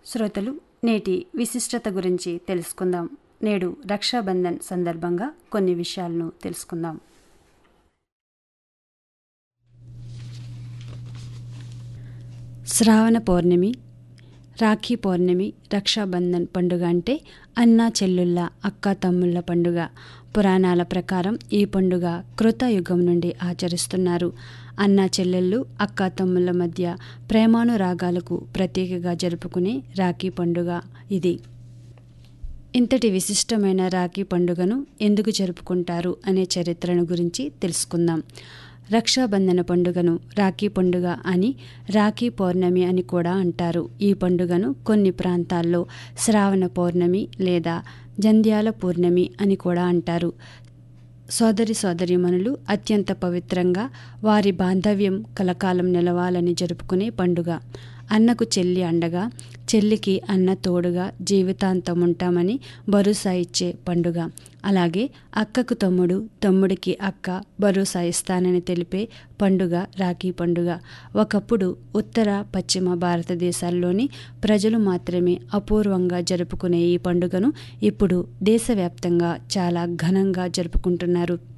శ్రోతలు నేటి విశిష్టత గురించి తెలుసుకుందాం నేడు రక్షాబంధన్ సందర్భంగా కొన్ని విషయాలను తెలుసుకుందాం శ్రావణ పౌర్ణమి రాఖీ పౌర్ణమి రక్షాబంధన్ పండుగ అంటే అన్నా చెల్లుళ్ళ అక్క తమ్ముళ్ళ పండుగ పురాణాల ప్రకారం ఈ పండుగ కృతయుగం నుండి ఆచరిస్తున్నారు అన్నా చెల్లెళ్ళు అక్క తమ్ముళ్ళ మధ్య ప్రేమానురాగాలకు ప్రత్యేకగా జరుపుకునే రాఖీ పండుగ ఇది ఇంతటి విశిష్టమైన రాఖీ పండుగను ఎందుకు జరుపుకుంటారు అనే చరిత్రను గురించి తెలుసుకుందాం రక్షాబంధన పండుగను రాఖీ పండుగ అని రాఖీ పౌర్ణమి అని కూడా అంటారు ఈ పండుగను కొన్ని ప్రాంతాల్లో శ్రావణ పౌర్ణమి లేదా జంధ్యాల పూర్ణమి అని కూడా అంటారు సోదరి సోదరిమణులు అత్యంత పవిత్రంగా వారి బాంధవ్యం కలకాలం నిలవాలని జరుపుకునే పండుగ అన్నకు చెల్లి అండగా చెల్లికి అన్న తోడుగా జీవితాంతం ఉంటామని భరోసా ఇచ్చే పండుగ అలాగే అక్కకు తమ్ముడు తమ్ముడికి అక్క భరోసా ఇస్తానని తెలిపే పండుగ రాఖీ పండుగ ఒకప్పుడు ఉత్తర పశ్చిమ భారతదేశాల్లోని ప్రజలు మాత్రమే అపూర్వంగా జరుపుకునే ఈ పండుగను ఇప్పుడు దేశవ్యాప్తంగా చాలా ఘనంగా జరుపుకుంటున్నారు